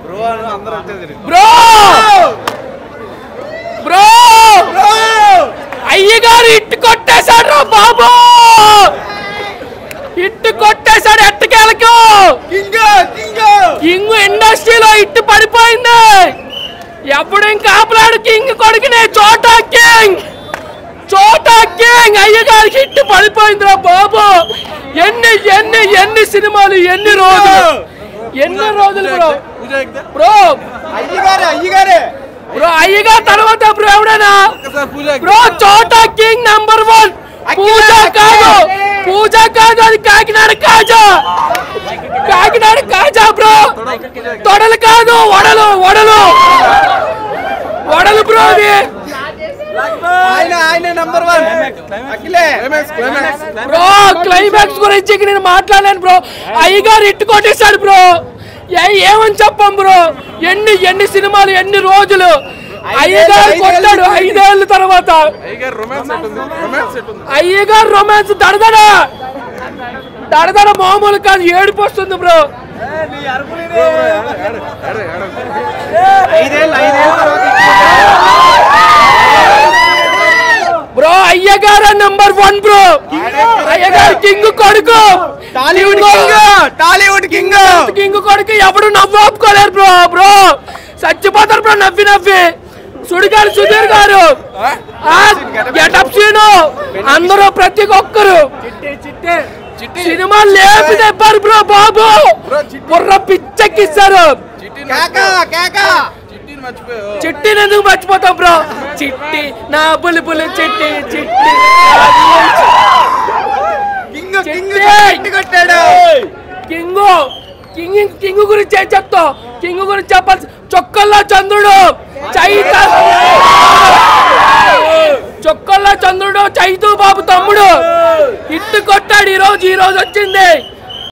Bro bro అయ్యగారు ఇట్టు కొట్టేశాడు రా బాబు ఇట్టు కొట్టేశాడు ఎట్టకేలకు కింగ్ ఇండస్ట్రీలో ఇట్టు పడిపోయింది ఎప్పుడు ఇంకా ఆపలాడు కింగ్ కొడుకునే చోటా కింగ్ చోటా కింగ్ అయ్యగారికి ఇట్టు పడిపోయిందిరా బాబు ఎన్ని ఎన్ని ఎన్ని సినిమాలు ఎన్ని రోజులు ఎన్ని రోజులు బ్రో బ్రో అయ్యగారే అయ్యగారే బ్రో అయ్యగారు తర్వాత బ్రో ఎవడైనా బ్రో చోటా కింగ్ నంబర్ వన్ పూజ కాదు పూజ కాదు అది కాకినాడ కాజా కాకినాడ కాజా బ్రో తొడలు కాదు వడలు వడలు వడలు బ్రో అది ఆయన ఆయన నంబర్ వన్ అఖిలే బ్రో క్లైమాక్స్ గురించి ఇక నేను మాట్లాడలేను బ్రో అయ్యగారు ఇట్టు కొట్టేశాడు బ్రో ఏ- ఏమని చెప్పం బ్రో ఎన్ని ఎన్ని సినిమాలు ఎన్ని రోజులు అయ్యగారు కొట్టాడు ఐదేళ్ళ తర్వాత అయ్యగారు రొమాన్స్ దడదడ దడదడ మామూలు కాదు ఏడుపు వస్తుంది బ్రో ఐదేళ్ళు ఐదేళ్ళ తర్వాత బ్రో అయ్యగారు నంబర్ వన్ బ్రో అయ్యగారు కింగ్ కొడుకు Tollywood king Tollywood king king కొడుకు ఎవడు నవ్వు ఆపుకోలేరు బ్రో బ్రో చచ్చిపోతారు బ్రో నవ్వి నవ్వి సుడిగారు సుధీర్ గారు గెటప్ సీను అందరూ ప్రతి ఒక్కరు సినిమా లేపి తెప్పారు బ్రో బాబు బుర్ర పిచ్చెక్కిస్తారు కేక కేక చిట్టిని ఎందుకు మర్చిపోతాం బ్రో చిట్టి నా పులి పులి చిట్టి చిట్టి కింగ్ కింగ్ చిట్టి. ఇట్టు కొట్టాడు కింగు కింగ్ కింగ్ గురించి ఏం చెప్తావు కింగ్ గురించి చెప్పాల్సి చొక్కల్లో చంద్రుడు చైత చొక్కల్లో చంద్రుడు చైతు బాబు తమ్ముడు ఇట్టు కొట్టాడు ఈ రోజు ఈ రోజు వచ్చింది